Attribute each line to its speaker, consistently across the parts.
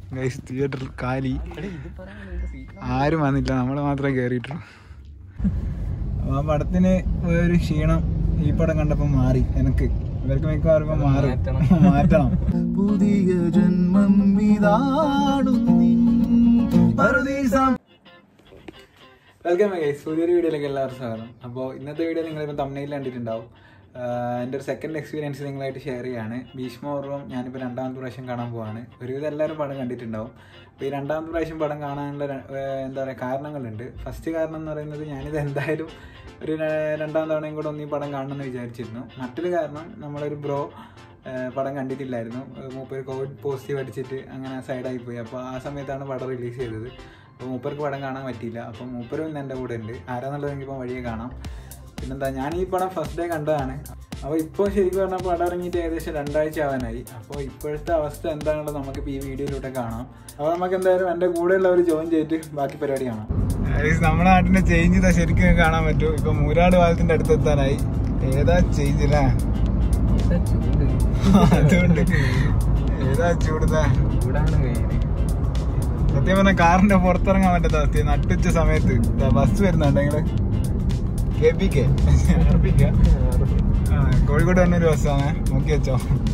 Speaker 1: Guys തിയേറ്ററിൽ കാലി ആരും വന്നില്ല നമ്മൾ മാത്രമേ കയറിയിട്ടുള്ളൂ അപ്പൊ ആ പടത്തിന് ഒരു ക്ഷീണം ഈ പടം കണ്ടപ്പോ മാറി എനിക്ക് ഇവർക്ക് മിക്കവാറും ഇപ്പൊ മാറും മാറ്റണം പുതിയ ജന്മം ഇതാണു വെൽക്കം ഗൈസ് പുതിയൊരു വീഡിയോയിലേക്ക് എല്ലാവർക്കും സ്വാഗതം അപ്പോൾ ഇന്നത്തെ വീഡിയോ നിങ്ങളിപ്പോൾ തമിഴിൽ കണ്ടിട്ടുണ്ടാവും ആഹ് എൻ്റെ ഒരു സെക്കൻഡ് എക്സ്പീരിയൻസ് നിങ്ങളായിട്ട് ഷെയർ ചെയ്യാണ് ഭീഷ്മപൂർവ്വം ഞാനിപ്പോൾ രണ്ടാമത്തെ പ്രാവശ്യം കാണാൻ പോവാണ് ഒരുവിധം എല്ലാവരും പടം കണ്ടിട്ടുണ്ടാവും അപ്പോൾ ഈ രണ്ടാമത്തെ പ്രാവശ്യം പടം കാണാനുള്ള ര- ആഹ് എന്താ പറയുക കാരണങ്ങളുണ്ട് ഫസ്റ്റ് കാരണം എന്ന് പറയുന്നത് ഞാനിത് എന്തായാലും ഒരു ര- രണ്ടാം തവണയും കൂടെ ഒന്ന് ഈ പടം കാണണമെന്ന് വിചാരിച്ചിരുന്നു മറ്റൊരു കാരണം നമ്മളൊരു ബ്രോ പടം കണ്ടിട്ടില്ലായിരുന്നു ഏഹ് മൂപ്പര് കോവിഡ് പോസിറ്റീവ് അടിച്ചിട്ട് അങ്ങനെ സൈഡായി പോയി അപ്പോൾ ആ സമയത്താണ് പടം റിലീസ് ചെയ്തത് അപ്പോൾ മൂപ്പർക്ക് പടം കാണാൻ പറ്റിയില്ല അപ്പോൾ മൂപ്പരും ഇന്ന് എൻ്റെ കൂടെ ഉണ്ട് ആരാന്നുള്ളത് എനിക്കിപ്പോൾ വഴിയെ കാണാം പിന്നെന്താ ഞാൻ ഈ പടം ഫസ്റ്റ് ഡേ കണ്ടതാണ് അപ്പോൾ ഇപ്പോൾ ശരിക്കും പറഞ്ഞാൽ പടം ഇറങ്ങിയിട്ട് ഏകദേശം രണ്ടാഴ്ച ആവാനായി അപ്പോൾ ഇപ്പോഴത്തെ അവസ്ഥ എന്താണുള്ളത് നമുക്കിപ്പോൾ ഈ വീഡിയോയിലൂടെ കാണാം അപ്പോൾ നമുക്ക് എന്തായാലും എൻ്റെ കൂടെയുള്ളവർ ജോയിൻ ചെയ്തിട്ട് ബാക്കി പരിപാടി കാണാം നമ്മുടെ നാട്ടിന്റെ ചേഞ്ച് ചെയ്താൽ ശരിക്കും കാണാൻ പറ്റും ഇപ്പൊ മൂരാട് പാലത്തിന്റെ അടുത്ത് എത്താനായി ഏതാ ചേഞ്ച് അല്ലേ അതുകൊണ്ട് ഏതാ ചൂടുതാ സത്യം പറഞ്ഞ കാറിന്റെ പുറത്തിറങ്ങാൻ പറ്റാത്ത അവസ്ഥ നട്ടുച്ച സമയത്ത് ദാ ബസ് വരുന്നുണ്ട് നിങ്ങള് കെ പി കെ കോഴിക്കോട് തന്നെ ഒരു ബസ്സാണ് നോക്കി വെച്ചോ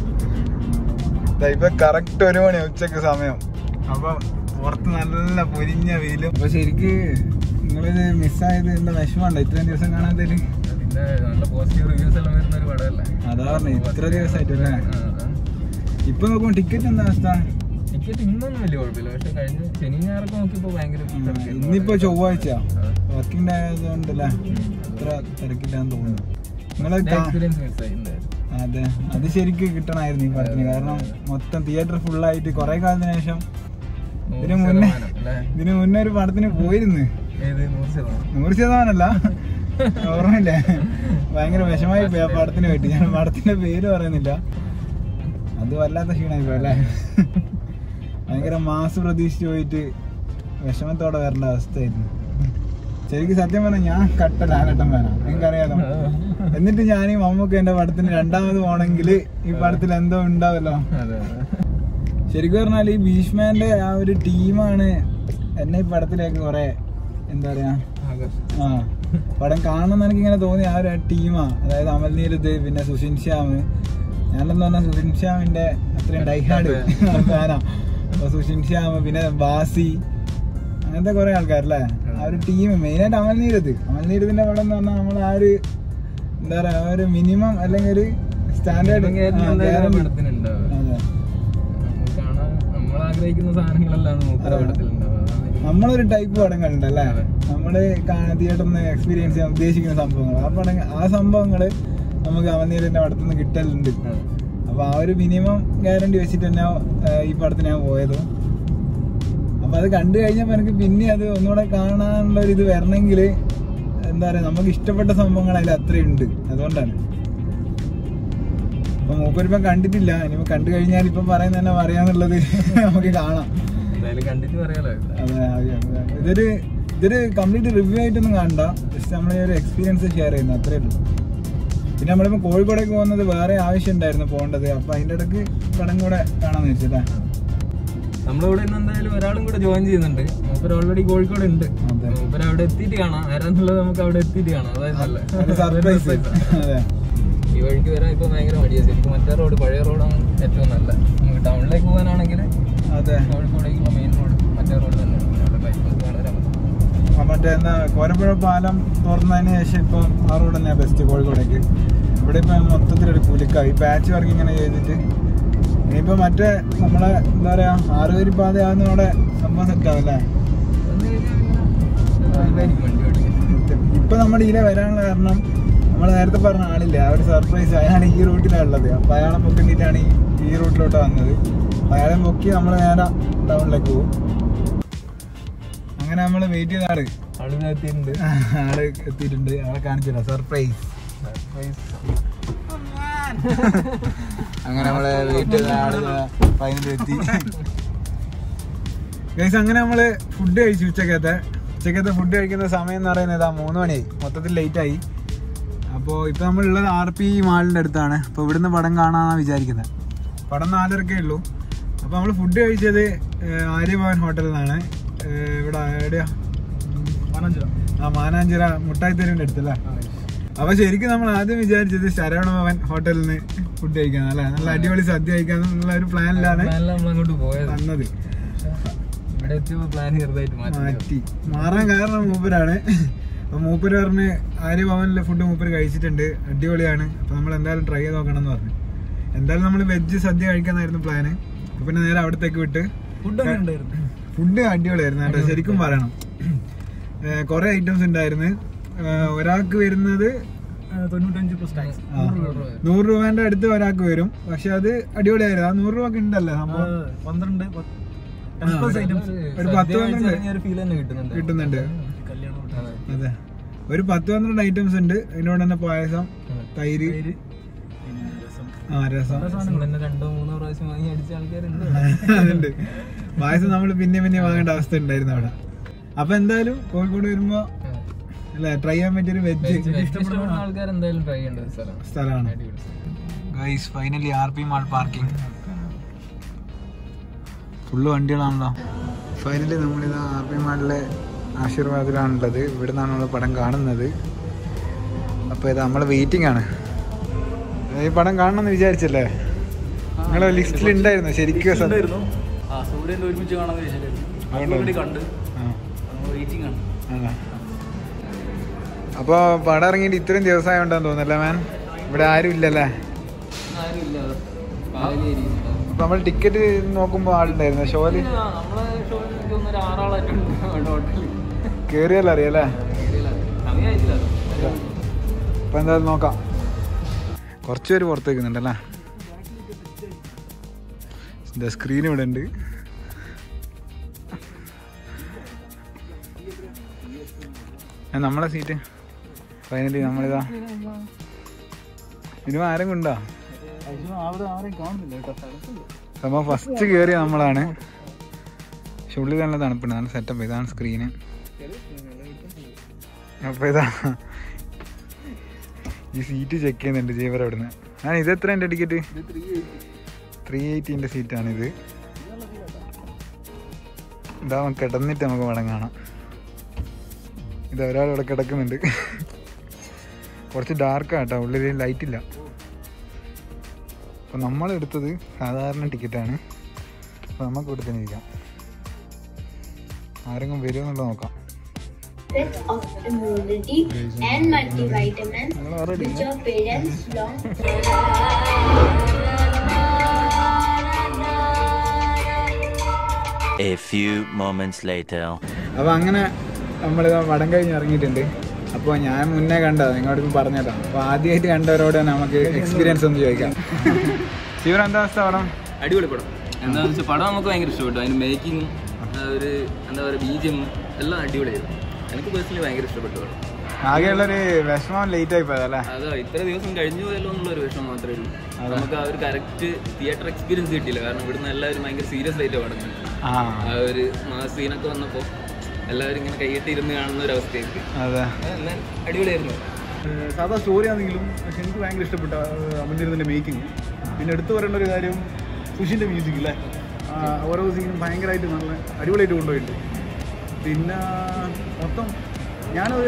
Speaker 1: ദാ ഇപ്പൊ കറക്റ്റ് ഒരു മണി ഉച്ചക്ക് സമയം അപ്പൊ പുറത്ത് നല്ല പൊരിഞ്ഞ വെയിലും അപ്പൊ ശരിക്ക് നിങ്ങളിത് മിസ്സായത് എന്താ വിഷമമുണ്ടോ ഇത്രയും ദിവസം കാണാത്തതില്
Speaker 2: പിന്നെ നല്ല പോസിറ്റീവ് റിവ്യൂസ് എല്ലാം വരുന്ന ഒരു പടമല്ലേ
Speaker 1: അതാ പറഞ്ഞേ ഇത്ര ദിവസമായിട്ടല്ലേ ഇപ്പൊ നോക്കുമ്പോ ടിക്കറ്റ് എന്താ അവസ്ഥ
Speaker 2: ടിക്കറ്റ് ഇന്നൊന്നും വലിയ കുഴപ്പമില്ല പക്ഷെ കഴിഞ്ഞ ശനി ഞായറൊക്കെ നോക്കിയപ്പോ ഭയങ്കര തിരക്കായിരുന്നു.
Speaker 1: ഇന്നിപ്പോ ചൊവ്വാഴ്ച
Speaker 2: ആ.
Speaker 1: വർക്കിംഗ് ഡേ ആയതുകൊണ്ടല്ലേ അത്ര തിരക്കില്ലാന്ന് തോന്നുന്നു നിങ്ങള്
Speaker 2: ഞാൻ
Speaker 1: കാ-
Speaker 2: എക്സ്പീരിയൻസ് മിസ്സായി എന്തായാലും
Speaker 1: അതെ അത് ശരിക്കും കിട്ടണമായിരുന്നു ഈ പടത്തിന് കാരണം മൊത്തം തിയേറ്റർ ഫുള്ളായിട്ട് കുറെ കാലത്തിന് ശേഷം ഇതിന്
Speaker 2: നൂറ്
Speaker 1: മുന്നേ
Speaker 2: ശതമാനം അല്ലേ
Speaker 1: ഇതിന് മുന്നേ ഒരു പടത്തിന് പോയിരുന്നു
Speaker 2: ഏത് നൂറ് ശതമാനം
Speaker 1: നൂറ് ശതമാനല്ല ഓർമ്മയില്ലേ ഭയങ്കര വിഷമായി പോയി ആ പടത്തിന് വേണ്ടി ഞാൻ പടത്തിന്റെ പേര് പറയുന്നില്ല അത് വല്ലാത്ത ക്ഷീണമായി പോയി അല്ലേ ഭയങ്കര മാസ് പ്രതീക്ഷിച്ച് പോയിട്ട് വിഷമത്തോടെ വരേണ്ട അവസ്ഥയായിരുന്നു ശരിക്കും സത്യം പറഞ്ഞാൽ ഞാൻ കട്ട ലാലട്ടം വേണം നിങ്ങൾക്കറിയാലോ എന്നിട്ട് ഞാൻ ഈ മമ്മൂക്ക് എന്റെ പടത്തിന് രണ്ടാമത് പോണെങ്കിൽ ഈ പടത്തിൽ എന്തോ ഉണ്ടാവല്ലോ
Speaker 2: അതെ
Speaker 1: ശരിക്കും പറഞ്ഞാൽ ഈ ഭീഷ്മന്റെ ആ ഒരു ടീമാണ് എന്നെ ഈ പടത്തിലേക്ക് കുറെ എന്താ പറയാ
Speaker 2: ആകർഷണം
Speaker 1: ആ പടം കാണണം എനിക്ക് ഇങ്ങനെ തോന്നി ആ ഒരു ടീമാ അതായത് അമൽ നീരദ് പിന്നെ സുഷിൻ ശ്യാം ഞാനെന്ന് പറഞ്ഞാൽ സുഷിൻ ശ്യാമിന്റെ അത്രയും ഡൈഹാർഡ് ഫാനാ അപ്പൊ സുഷിൻ ശ്യാം പിന്നെ ബാസി അങ്ങനത്തെ കുറെ ആൾക്കാരല്ലേ ആ ഒരു ടീം മെയിനായിട്ട് അമൽ നീരദ് അമൽ നീരദിന്റെ പടം എന്ന് പറഞ്ഞാൽ നമ്മൾ ആ ഒരു എന്താ പറയാ ആ ഒരു മിനിമം അല്ലെങ്കിൽ ഒരു സ്റ്റാൻഡേർഡ്
Speaker 2: പടത്തിനുണ്ടാവുക നമ്മൾ കാണാൻ നമ്മൾ ആഗ്രഹിക്കുന്ന സാധനങ്ങളെല്ലാം നമുക്ക്
Speaker 1: അതെ.
Speaker 2: പടത്തിലുണ്ടാവുക അതാണ് ഈ-
Speaker 1: നമ്മളൊരു ടൈപ്പ് പടങ്ങളുണ്ട് അല്ലേ
Speaker 2: അതെ.
Speaker 1: നമ്മള് തിയേറ്ററിൽ നിന്ന് എക്സ്പീരിയൻസ് ചെയ്യാൻ ഉദ്ദേശിക്കുന്ന സംഭവങ്ങൾ ആ പടം ആ സംഭവങ്ങള് നമുക്ക് അവനീരിന്റെ പടത്തിൽ നിന്ന് കിട്ടലുണ്ട്
Speaker 2: അതെ.
Speaker 1: അപ്പൊ ആ ഒരു മിനിമം ഗ്യാരണ്ടി വെച്ചിട്ട് തന്നെ ഈ പടത്തിന് ഞാൻ പോയത് അപ്പൊ അത് കണ്ടു കഴിഞ്ഞപ്പോ എനിക്ക് പിന്നെ അത് ഒന്നുകൂടെ കാണാനുള്ള ഒരു ഇത് വരണമെങ്കിൽ എന്താ പറയാ നമുക്ക് ഇഷ്ടപ്പെട്ട സംഭവങ്ങൾ അതിൽ അത്രയുണ്ട് അതുകൊണ്ടാണ് അപ്പൊ മൂപ്പരിപ്പം കണ്ടിട്ടില്ല ഇനിയിപ്പോ കണ്ടു കഴിഞ്ഞാൽ ഇപ്പം പറയുന്ന തന്നെ പറയാന്നുള്ളത് നമുക്ക് കാണാം
Speaker 2: എന്തായാലും കണ്ടിട്ട് പറയാലോ
Speaker 1: അതെ അതെ, അതെ. ഇതൊരു ഇതൊരു കംപ്ലീറ്റ് റിവ്യൂ ആയിട്ടൊന്നും കാണണ്ട ജസ്റ്റ് നമ്മൾ ഒരു എക്സ്പീരിയൻസ് ഷെയർ ചെയ്യുന്നു അത്രേ ഉള്ളൂ പിന്നെ നമ്മളിപ്പോൾ കോഴിക്കോടേക്ക് പോകുന്നത് വേറെ ആവശ്യം ഉണ്ടായിരുന്നു പോകേണ്ടത് അപ്പൊ അതിന്റെ ഇടയ്ക്ക് പടം കൂടെ കാണാന്ന് വെച്ചിട്ടാ
Speaker 2: നമ്മളിവിടെ ഇന്ന് എന്തായാലും ഒരാളും കൂടെ ജോയിൻ ചെയ്യുന്നുണ്ട് മൂപ്പർ ഓൾറെഡി കോഴിക്കോട് ഉണ്ട്
Speaker 1: അതെ.
Speaker 2: മൂപ്പർ അവിടെ എത്തിയിട്ട് കാണാം ആരാന്നുള്ളത് നമുക്ക് അവിടെ എത്തിയിട്ട് കാണാം അതായത് നല്ല
Speaker 1: ഒരു സർപ്രൈസ് അതെ
Speaker 2: ഈ വഴിക്ക് വരാൻ ഇപ്പൊ ഭയങ്കര മടിയാണ് ശരിക്കും മറ്റേ റോഡ് പഴയ റോഡാണ് ഏറ്റവും നല്ല നമുക്ക് ടൗണിലേക്ക് പോകാനാണെങ്കിൽ
Speaker 1: അതെ
Speaker 2: കോഴിക്കോടേക്കുള്ള മെയിൻ റോഡ് മറ്റേ റോഡ് തന്നെയാണ് അവിടെ ബൈക്ക് വരാൻ
Speaker 1: ആ മറ്റേ എന്താ കോരപ്പുഴ പാലം തുറന്നതിന് ശേഷം ഇപ്പൊ ആ റോഡ് തന്നെയാ ബെസ്റ്റ് കോഴിക്കോടേക്ക് ഇവിടെ ഇപ്പൊ മൊത്തത്തിലൊരു കുലുക്ക ഈ പാച്ച് വർക്ക് ഇങ്ങനെ ചെയ്തിട്ട് ഇനിയിപ്പോ മറ്റേ നമ്മളെ എന്താ പറയാ ആറുപേരി പാതയാകുന്ന അവിടെ സംഭവം സെറ്റ് ആവല്ലേ
Speaker 2: വണ്ടി ഓടിക്കുന്നത്
Speaker 1: ഇപ്പൊ നമ്മുടെ ഇതിലെ വരാനുള്ള കാരണം നമ്മൾ നേരത്തെ പറഞ്ഞ ആളില്ല ആ ഒരു സർപ്രൈസ് അയാൾ ഈ റൂട്ടിലാണ് ഉള്ളത് അപ്പൊ അയാളെ പൊക്കിട്ടാണ് ഈ ഈ റൂട്ടിലോട്ട് വന്നത് അപ്പൊ അയാളെ പൊക്കി നമ്മൾ നേരെ ടൗണിലേക്ക് പോകും അങ്ങനെ നമ്മൾ വെയിറ്റ് ചെയ്ത ആള്
Speaker 2: ആളുകൾ എത്തിയിട്ടുണ്ട്
Speaker 1: ആള് എത്തിയിട്ടുണ്ട് ആളെ കാണിച്ചില്ല സർപ്രൈസ് അങ്ങനെ നമ്മള് വെയിറ്റ് ചെയ്ത ആള് ഫൈനൽ എത്തി ഗൈസ് അങ്ങനെ നമ്മള് ഫുഡ് കഴിച്ചു ഉച്ചക്കത്തെ ഉച്ചക്കത്തെ ഫുഡ് കഴിക്കുന്ന സമയം എന്ന് പറയുന്നത് ഇതാ മൂന്ന് മണിയായി മൊത്തത്തിൽ ലേറ്റ് ആയി അപ്പോൾ ഇപ്പോൾ നമ്മളുള്ളത് ആർ പി മാളിൻ്റെ അടുത്താണ് അപ്പോൾ ഇവിടുന്ന് പടം കാണാമെന്നാണ് വിചാരിക്കുന്നത് പടം നാലരക്കേ ഉള്ളൂ അപ്പോൾ അപ്പോൾ നമ്മൾ ഫുഡ് കഴിച്ചത് ഏഹ്, ആര്യഭവൻ ഹോട്ടലിൽ നിന്നാണ് ഏഹ്, ഇവിടെ എവിടെയാ ആ മാനാഞ്ചിറ മുട്ടായിത്തെരുവിൻ്റെ അടുത്തല്ലേ അപ്പൊ ശരിക്കും നമ്മൾ ആദ്യം വിചാരിച്ചത് ശരവണ ഭവൻ ഹോട്ടലിൽ നിന്ന് ഫുഡ് കഴിക്കാൻ അല്ലെ നല്ല അടിപൊളി സദ്യ കഴിക്കാൻ എന്നുള്ള ഒരു പ്ലാനിലാണ്
Speaker 2: പ്ലാനിലാണ് നമ്മൾ അങ്ങോട്ട് പോയത്
Speaker 1: വന്നത്
Speaker 2: ഇവിടെ എത്തിയപ്പോൾ പ്ലാൻ ചെറുതായിട്ട് മാറ്റി
Speaker 1: മാറ്റി മാറാൻ കാരണം മൂപ്പരാണ് അപ്പൊ മൂപ്പര് പറഞ്ഞ് ആര്യഭവനിലെ ഫുഡ് മൂപ്പര് കഴിച്ചിട്ടുണ്ട് അടിപൊളിയാണ് അപ്പൊ നമ്മൾ എന്തായാലും ട്രൈ ചെയ്ത് നോക്കണം എന്ന് പറഞ്ഞു എന്തായാലും നമ്മൾ വെജ് സദ്യ കഴിക്കാനായിരുന്നു പ്ലാന് അപ്പൊ പിന്നെ നേരെ അവിടത്തേക്ക് വിട്ട് ഫുഡ് അടിപൊളിയായിരുന്നു കേട്ടോ ശരിക്കും പറയണം ഏഹ് കുറെ ഐറ്റംസ് ഉണ്ടായിരുന്നു ഏഹ് ഒരാൾക്ക് വരുന്നത്
Speaker 3: തൊണ്ണൂറ്റഞ്ച് പ്ലസ് ടാക്സ്
Speaker 1: ആ, നൂറ് രൂപേന്റെ അടുത്ത് ഒരാൾക്ക് വരും പക്ഷെ അത് അടിപൊളിയായിരുന്നു ആ നൂറ് രൂപ ഉണ്ടല്ലോ സംഭവം
Speaker 3: പന്ത്രണ്ട്
Speaker 1: ആ, ഒരു പത്ത് പന്ത്രണ്ട്
Speaker 2: ഒരു ഫീൽ തന്നെ കിട്ടുന്നുണ്ട്
Speaker 1: കിട്ടുന്നുണ്ട്
Speaker 3: കല്യാണം
Speaker 2: അതെ.
Speaker 1: അതെ ഒരു പത്ത് പന്ത്രണ്ട് ഐറ്റംസ് ഉണ്ട് അതിനോട് തന്നെ പായസം തൈര്
Speaker 3: പിന്നെ രസം
Speaker 1: ആ രസം
Speaker 2: രസം തന്നെ രണ്ടോ മൂന്നോ പ്രാവശ്യം വാങ്ങി അടിച്ച ആൾക്കാരുണ്ട്
Speaker 1: അതുണ്ട് പായസം നമ്മൾ പിന്നെ പിന്നെ വാങ്ങേണ്ട അവസ്ഥ ഉണ്ടായിരുന്നു അവിടെ അപ്പൊ എന്തായാലും കോഴിക്കോട് വരുമ്പോ അല്ലെ ട്രൈ ചെയ്യാൻ പറ്റിയൊരു വെജ്
Speaker 2: ഇഷ്ടപ്പെടുന്ന ആൾക്കാർ എന്തായാലും ട്രൈ ചെയ്യേണ്ട ഒരു സ്ഥലം
Speaker 1: സ്ഥലമാണ്
Speaker 2: അടിപൊളി സ്ഥലം.
Speaker 1: Guys finally R P mall parking full വണ്ടികളാണല്ലോ ഫൈനലി നമ്മളിത് ആർ പി മാളിലെ ആശീർവാദിലാണുള്ളത് ഇവിടെ നിന്നാണ് നമ്മൾ പടം കാണുന്നത് അപ്പോൾ ഇത് നമ്മൾ വെയിറ്റിംഗ് ആണ് ഈ പടം കാണണമെന്ന് വിചാരിച്ചല്ലേ നിങ്ങളെ ലിസ്റ്റിൽ ഉണ്ടായിരുന്നു ശരിക്കും സത്യം
Speaker 3: ഉണ്ടായിരുന്നു ആ സൂര്യന്റെ ഒരുമിച്ച് കാണാന്ന് വിചാരിച്ചിട്ടുണ്ടായിരുന്നു
Speaker 1: അതുകൊണ്ടാ?
Speaker 3: ഓൾറെഡി കണ്ട്
Speaker 1: ആ
Speaker 3: വെയിറ്റിംഗ് ആണ്
Speaker 1: ആണോ? അപ്പൊ പടം ഇറങ്ങിയിട്ട് ഇത്രയും ദിവസമായോണ്ടാന്ന് തോന്നുന്നല്ലേ മാൻ ഇവിടെ ആരും ഇല്ലല്ലേ
Speaker 2: ആരുമില്ല അവിടെ. കാലി ഇരിക്കുന്നുണ്ട്.
Speaker 1: അപ്പൊ നമ്മൾ ടിക്കറ്റ് നോക്കുമ്പോ ആളുണ്ടായിരുന്നു ഷോയില്
Speaker 2: ഇല്ല, നമ്മളെ ഷോയിൽ എനിക്ക് തോന്നുന്നു ഒരു ആറാളായിട്ടുണ്ട് അവിടെ ഹോട്ടലിൽ.
Speaker 1: കേറിയല്ലോ അറിയാലേ
Speaker 2: ശരിയല്ല. സമയമായിട്ടില്ല അത്.
Speaker 1: അപ്പൊ എന്തായാലും നോക്കാം കുറച്ച് പേര് പുറത്ത് നിൽക്കുന്നുണ്ടല്ലേ എന്താ സ്ക്രീൻ ഇവിടെ ഉണ്ട് ആ, നമ്മളെ സീറ്റ് ഫൈനലി നമ്മളിതാ ഇനിയും ആരും കൊണ്ടാ
Speaker 3: അവിടെ ആരെയും കാണുന്നില്ല കേട്ടോ
Speaker 1: സംഭവം ഫസ്റ്റ് കയറിയ നമ്മളാണ് പക്ഷെ ഉള്ളിൽ നല്ല തണുപ്പുണ്ട് നല്ല സെറ്റപ്പ് ഇതാണ് സ്ക്രീന് അപ്പൊ ഇതാ ഈ സീറ്റ് ചെക്ക് ചെയ്യുന്നുണ്ട് ജീവർ അവിടുന്ന് ഞാൻ ഇത് എത്ര എൻ്റെ ടിക്കറ്റ് ത്രീ എയ്റ്റീൻ്റെ സീറ്റാണിത് ഇതാ കിടന്നിട്ട് നമുക്ക് പടം കാണാം ഇത് ഒരാൾ ഇവിടെ കിടക്കുന്നുണ്ട് കുറച്ച് ഡാർക്കാട്ടോ ഉള്ളിൽ ലൈറ്റ് ഇല്ല അപ്പോൾ നമ്മൾ എടുത്തത് സാധാരണ ടിക്കറ്റാണ് അപ്പോൾ നമുക്ക് ഇവിടെ തന്നെ ഇരിക്കാം ആരെങ്കിലും വരുമോ എന്നുള്ളത് നോക്കാം
Speaker 4: bit of immunity and multivitamins
Speaker 1: നിങ്ങൾ already
Speaker 4: which your parents long
Speaker 5: A few moments later.
Speaker 1: അപ്പോൾ അങ്ങനെ നമ്മളിത് വടം കഴിഞ്ഞ് ഇറങ്ങിയിട്ടുണ്ട് അപ്പോൾ ഞാൻ മുന്നേ കണ്ടത് നിങ്ങളോട് പറഞ്ഞല്ലോ അപ്പോൾ ആദ്യമായിട്ട് കണ്ടവരോട് തന്നെ നമുക്ക് എക്സ്പീരിയൻസ് ഒന്ന് ചോദിക്കാം ശിവൻ എന്താ അവസ്ഥ പടം
Speaker 2: അടിപൊളി പടം എന്താണെന്ന് വെച്ചാൽ പടം നമുക്ക് ഭയങ്കര ഇഷ്ടപ്പെട്ടു അതിന് മേക്കിങ്ങും ഒരു എന്താ പറയുക ബീജം എല്ലാം അടിപൊളിയായിരുന്നു എനിക്ക് പേഴ്സണലി ഭയങ്കര ഇഷ്ടപ്പെട്ടു പടം
Speaker 1: ആകെയുള്ളൊരു വിഷമം ലേറ്റ് ആയി പോയതല്ലേ
Speaker 2: അതോ ഇത്ര ദിവസം കഴിഞ്ഞു പോയല്ലോ എന്നുള്ള ഒരു വിഷമം മാത്രമേ ഉള്ളൂ നമുക്ക് ആ ഒരു കറക്റ്റ് തിയേറ്റർ എക്സ്പീരിയൻസ് കിട്ടിയില്ല കാരണം ഇവിടുന്ന് എല്ലാവരും ഭയങ്കര സീരിയസ് ആയിട്ട് പടം കണ്ടു.
Speaker 1: ആ
Speaker 2: ആ ഒരു സീനൊക്കെ വന്നപ്പോൾ എല്ലാവരും ഇങ്ങനെ കൈയിട്ട് ഇരുന്ന് കാണുന്ന ഒരു അവസ്ഥയായിട്ട്
Speaker 1: അതെ
Speaker 2: എന്നാൽ അടിപൊളിയായിരുന്നു
Speaker 3: ഏഹ് സാധാ സ്റ്റോറി ആണെങ്കിലും പക്ഷെ എനിക്ക് ഭയങ്കര ഇഷ്ടപ്പെട്ട അമന്തിരത്തിൻ്റെ മേക്കിംഗ് പിന്നെ എടുത്തു പറയേണ്ട ഒരു കാര്യം സുഷിൻ്റെ മ്യൂസിക് അല്ലേ ആ, ഓരോ സീനും ഭയങ്കരമായിട്ട് നല്ല അടിപൊളിയായിട്ട് കൊണ്ടുപോയിട്ടുണ്ട് പിന്നെ മൊത്തം ഞാനൊരു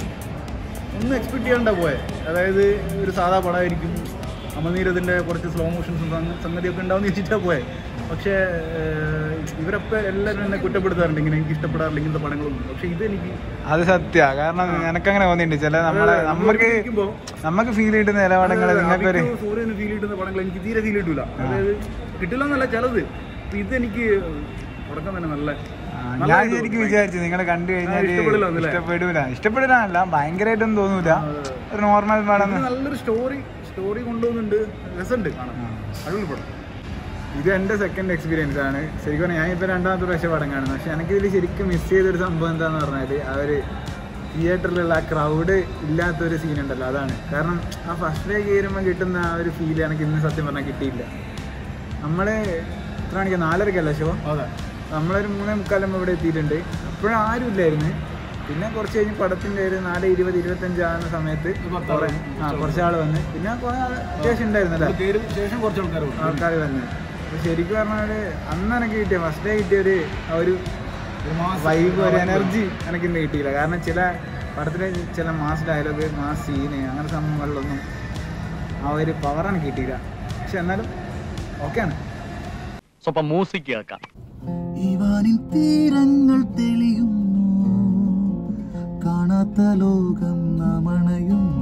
Speaker 3: ഒന്നും എക്സ്പെക്ട് ചെയ്യാണ്ടാ പോയെ അതായത് ഒരു സാധാ പടമായിരിക്കും അമനീരത്തിൻ്റെ കുറച്ച് സ്ലോ മോഷൻസും സംഗതിയൊക്കെ ഉണ്ടാവുമെന്ന് വെച്ചിട്ടാണ് പോയെ പക്ഷേ ഏഹ്, ഇവരൊക്കെ എല്ലാവരും എന്നെ കുറ്റപ്പെടുത്താറുണ്ട് ഇങ്ങനെ എനിക്ക് ഇഷ്ടപ്പെടാറില്ല ഇങ്ങനത്തെ പടങ്ങളൊന്നും പക്ഷേ ഇതെനിക്ക്
Speaker 1: അത് സത്യ കാരണം എനക്കങ്ങനെ തോന്നിയിട്ടുണ്ട് ചില നമ്മളെ നമുക്ക്
Speaker 3: ഇരിക്കുമ്പോൾ
Speaker 1: നമുക്ക് ഫീൽ കിട്ടുന്ന നിലപാടങ്ങൾ നിങ്ങൾക്കൊരു
Speaker 3: സൂര്യന് ഫീൽ കിട്ടുന്ന പടങ്ങൾ എനിക്ക് തീരെ ഫീൽ കിട്ടൂല അതായത് കിട്ടില്ല എന്നല്ല ചിലത് അപ്പൊ ഇതെനിക്ക് തുടക്കം തന്നെ നല്ല
Speaker 1: ആ, ഞാൻ ശരിക്കും വിചാരിച്ചു നിങ്ങൾ കണ്ടു കഴിഞ്ഞാൽ
Speaker 3: ആ, ഇഷ്ടപ്പെടില്ല എന്നല്ലേ?
Speaker 1: ഇഷ്ടപ്പെടൂല ഇഷ്ടപ്പെടാനല്ല ഭയങ്കരമായിട്ടൊന്നും തോന്നൂല ഒരു നോർമൽ പടം
Speaker 3: ഇത് നല്ലൊരു സ്റ്റോറി സ്റ്റോറി കൊണ്ടുപോകുന്നുണ്ട് രസമുണ്ട് കാണാൻ അടിപൊളി പടം
Speaker 1: ഇത് എൻ്റെ സെക്കൻഡ് എക്സ്പീരിയൻസ് ആണ് ശരിക്കും പറഞ്ഞാൽ ഞാൻ ഇപ്പോൾ രണ്ടാമത്തെ പ്രാവശ്യം പടം കാണുന്നത് പക്ഷെ എനിക്കിതിൽ ശരിക്കും മിസ് ചെയ്തൊരു സംഭവം എന്താന്ന് പറഞ്ഞാൽ ആ ഒരു തിയേറ്ററിലുള്ള ആ ക്രൗഡ് ഇല്ലാത്തൊരു സീൻ ഉണ്ടല്ലോ അതാണ് കാരണം ആ ഫസ്റ്റ് ഡേ കയറുമ്പോൾ കിട്ടുന്ന ആ ഒരു ഫീൽ എനിക്ക് ഇന്ന് സത്യം പറഞ്ഞാൽ കിട്ടിയില്ല നമ്മൾ എത്ര മണിക്ക് നാലരക്കല്ല ഷോ
Speaker 3: അതെ
Speaker 1: നമ്മളൊരു മൂന്നേ മുക്കാലാകുമ്പോൾ ഇവിടെ എത്തിയിട്ടുണ്ട് അപ്പോഴും ആരും ഇല്ലായിരുന്നു പിന്നെ കുറച്ച് കഴിഞ്ഞ് പടത്തിൻ്റെ ഒരു നാല് ഇരുപത് ഇരുപത്തഞ്ച് ആകുന്ന സമയത്ത് കുറേ ആ കുറച്ച് ആൾ വന്ന് പിന്നെ കുറേ ആൾ അത്യാവശ്യം ഉണ്ടായിരുന്നു അല്ലേ
Speaker 3: കയറി ശേഷം കുറച്ച് ആൾക്കാർ
Speaker 1: ആൾക്കാർ വന്ന് അപ്പൊ ശരിക്കും പറഞ്ഞാല് അന്ന് എനിക്ക് കിട്ടിയ ഫസ്റ്റ് ഡേ കിട്ടിയ ഒരു ആ ഒരു വൈബ് ഒരു എനർജി എനിക്ക് ഇന്ന് കിട്ടിയില്ല കാരണം ചില പടത്തിലെ ചില മാസ് ഡയലോഗ് മാസ് സീന് അങ്ങനെ സംഭവങ്ങളിലൊന്നും ആ ഒരു പവർ എനിക്ക് കിട്ടിയില്ല പക്ഷെ എന്നാലും ഓക്കെയാണ്
Speaker 6: സ്വപ്പം മ്യൂസിക് കേൾക്കാം
Speaker 7: ഇവാനിൻ തീരങ്ങൾ തെളിയുന്നു കാണാത്ത ലോകം നമണയുന്നു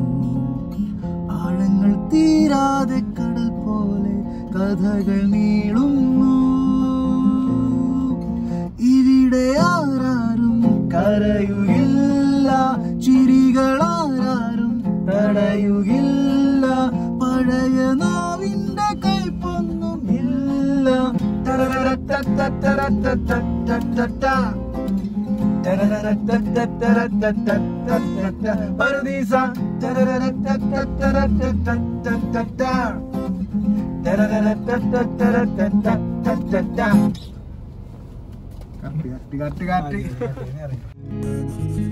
Speaker 7: ആഴങ്ങൾ തീരാതെ കടൽ പോലെ കഥകൾ നീളുന്നു ഇവിടെ ആരാരും കരയുകില്ല ചിരികളാരും തടയുകില്ല പഴയ നോവിന്റെ കൈപ്പൊന്നും ഇല്ല പറുദീസ
Speaker 1: കറക്റ്റ് കറക്റ്റ് കറക്റ്റ്